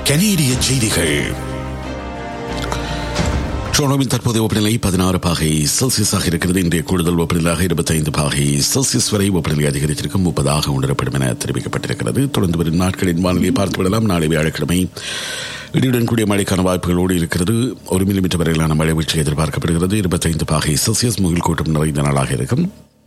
கனேடிய செய்திகள் டொரண்டோவின் தற்போதைய வெப்பநிலை பதினாறு பாகை செல்சியஸாக இருக்கிறது இன்றைய கூடுதல் வெப்பநிலையாக இருபத்தைந்து பாகை செல்சியஸ் வரை வெப்பநிலை அதிகரித்திருக்கும் முப்பதாக உணரப்படும் என தெரிவிக்கப்பட்டிருக்கிறது தொடர்ந்து வரும் நாட்களின் வானிலையை பார்த்துவிடலாம் நாளை வியாழக்கிழமை இடியுடன் கூடிய மழைக்கான வாய்ப்புகளோடு இருக்கிறது ஒரு மில்லிமீட்டர் வரையிலான மழை வீழ்ச்சி எதிர்பார்க்கப்படுகிறது இருபத்தைந்து பாகை செல்சியஸ் முகில் கூட்டம் நிறைந்த நாளாக இருக்கும்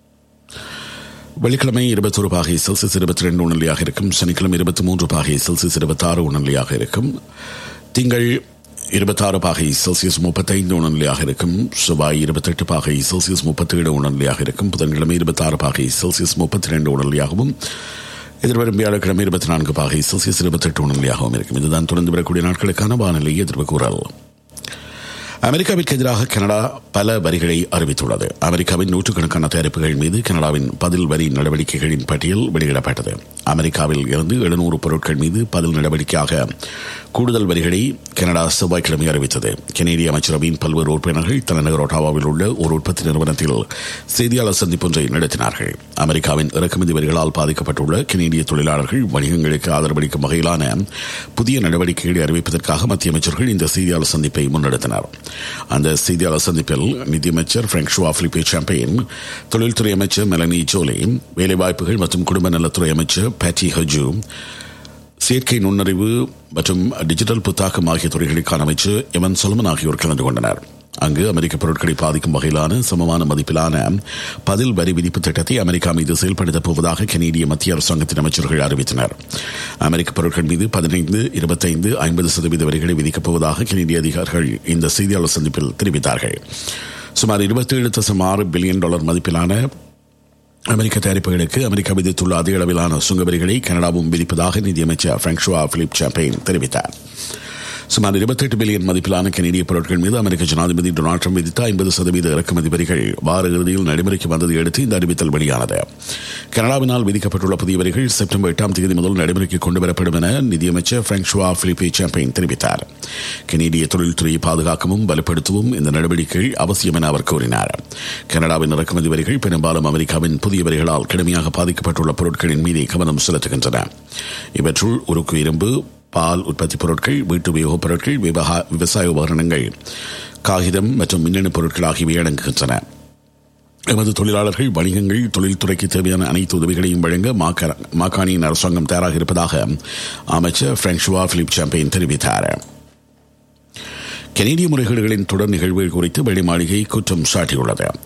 வெள்ளிக்கிழமை இருபத்தொரு பாகை செல்சியஸ் இருபத்தி ரெண்டு உணர்நிலையாக இருக்கும் சனிக்கிழமை இருபத்தி மூன்று பாகை செல்சியஸ் இருபத்தாறு உணர்நிலையாக இருக்கும் திங்கள் இருபத்தாறு பாகை செல்சியஸ் முப்பத்தைந்து உணர்நிலையாக இருக்கும் செவ்வாய் இருபத்தெட்டு பாகை செல்சியஸ் முப்பத்தேழு உணர்நிலையாக இருக்கும் புதன்கிழமை இருபத்தாறு பாகை செல்சியஸ் முப்பத்தி ரெண்டு உணர்நிலையாகவும் எதிர்வரும் வியாழக்கிழமை இருபத்தி நான்கு பாகை செல்சியஸ் இருபத்தெட்டு உணர்நிலையாகவும் இருக்கும் இதுதான் தொடர்ந்து வரக்கூடிய நாட்களுக்கான வானிலை எதிர்ப்பு கூறல் அமெரிக்காவிற்கு எதிராக கனடா பல வரிகளை அறிவித்துள்ளது அமெரிக்காவின் நூற்றுக்கணக்கான தயாரிப்புகள் மீது கனடாவின் பதில் வரி நடவடிக்கைகளின் பட்டியல் வெளியிடப்பட்டது அமெரிக்காவில் இருந்து எழுநூறு பொருட்கள் மீது பதில் நடவடிக்கையாக கூடுதல் வரிகளை கனடா செவ்வாய்க்கிழமை அறிவித்தது கனேடிய அமைச்சரவையின் பல்வேறு உறுப்பினர்கள் தலைநகர் ஒட்டாவாவில் உள்ள ஒரு உற்பத்தி நிறுவனத்தில் செய்தியாளர் சந்திப்பொன்றை நடத்தினார்கள் அமெரிக்காவின் இறக்குமதி வரிகளால் பாதிக்கப்பட்டுள்ள கனேடிய தொழிலாளர்கள் வணிகங்களுக்கு ஆதரவளிக்கும் வகையிலான புதிய நடவடிக்கைகளை அறிவிப்பதற்காக மத்திய அமைச்சர்கள் இந்த செய்தியாளர் சந்திப்பை முன்னெடுத்தனர் அந்த செய்தியாளர் சந்திப்பில் நிதியமைச்சர் பிராங்க் ஷுவா பிலிப்பே சாம்பெயின் தொழில்துறை அமைச்சர் மெலனி ஜோலி வேலைவாய்ப்புகள் மற்றும் குடும்ப நலத்துறை அமைச்சர் பேட்டி ஹஜு செயற்கை நுண்ணறிவு மற்றும் டிஜிட்டல் புத்தாக்கம் ஆகிய துறைகளுக்கான அமைச்சர் எவன் சொலமன் ஆகியோர் கலந்து கொண்டனர் அங்கு அமெரிக்க பொருட்களை பாதிக்கும் வகையிலான சமமான மதிப்பிலான பதில் வரி விதிப்பு திட்டத்தை அமெரிக்கா மீது செயல்படுத்தப் போவதாக கனேடிய மத்திய அரசாங்கத்தின் அமைச்சர்கள் அறிவித்தனர் அமெரிக்க பொருட்கள் மீது பதினைந்து இருபத்தைந்து ஐம்பது சதவீத வரிகளை விதிக்கப் போவதாக கனேடிய அதிகாரிகள் இந்த செய்தியாளர் சந்திப்பில் தெரிவித்தார்கள் சுமார் இருபத்தேழு தசம் ஆறு பில்லியன் டாலர் மதிப்பிலான அமெரிக்க தயாரிப்புகளுக்கு அமெரிக்கா விதித்துள்ள அதிக அளவிலான சுங்க வரிகளை கனடாவும் விதிப்பதாக நிதியமைச்சர் பிராங்க்ஷுவா பிலிப் சாம்பெயின் தெரிவித்தார் சுமார் இருபத்தெட்டு பில்லியன் மதிப்பிலான கனேடிய பொருட்கள் மீது அமெரிக்க ஜனாதிபதி டொனால்ட் ட்ரம்ப் விதித்த ஐம்பது சதவீத இறக்குமதி வரிகள் வார இறுதியில் நடைமுறைக்கு வந்ததை அடுத்து இந்த அறிவித்தல் வெளியானது கனடாவினால் விதிக்கப்பட்டுள்ள புதிய வரிகள் செப்டம்பர் எட்டாம் தேதி முதல் நடைமுறைக்கு கொண்டுவரப்படும் என நிதியமைச்சர் பிராங்க்ஷுவா பிலிப்பே சாம்பெயின் தெரிவித்தார் கனேடிய தொழில்துறையை பாதுகாக்கவும் வலுப்படுத்தவும் இந்த நடவடிக்கை அவசியம் என அவர் கூறினார் கனடாவின் இறக்குமதி வரிகள் பெரும்பாலும் அமெரிக்காவின் புதிய வரிகளால் கடுமையாக பாதிக்கப்பட்டுள்ள பொருட்களின் மீதே கவனம் செலுத்துகின்றன இவற்றுள் உருக்கு இரும்பு பால் உற்பத்தி பொருட்கள் வீட்டு உபயோகப் பொருட்கள் விவசாய உபகரணங்கள் காகிதம் மற்றும் மின்னணு பொருட்கள் ஆகியவை அடங்குகின்றன எமது தொழிலாளர்கள் வணிகங்கள் தொழில்துறைக்கு தேவையான அனைத்து உதவிகளையும் வழங்க மாகாணியின் அரசாங்கம் தயாராக இருப்பதாக அமைச்சர் பிராங்க்ஷுவா பிலிப் சாம்பெயின் தெரிவித்தார் கனேடிய முறைகேடுகளின் தொடர் நிகழ்வுகள் குறித்து வெள்ளை மாளிகை குற்றம் சாட்டியுள்ளது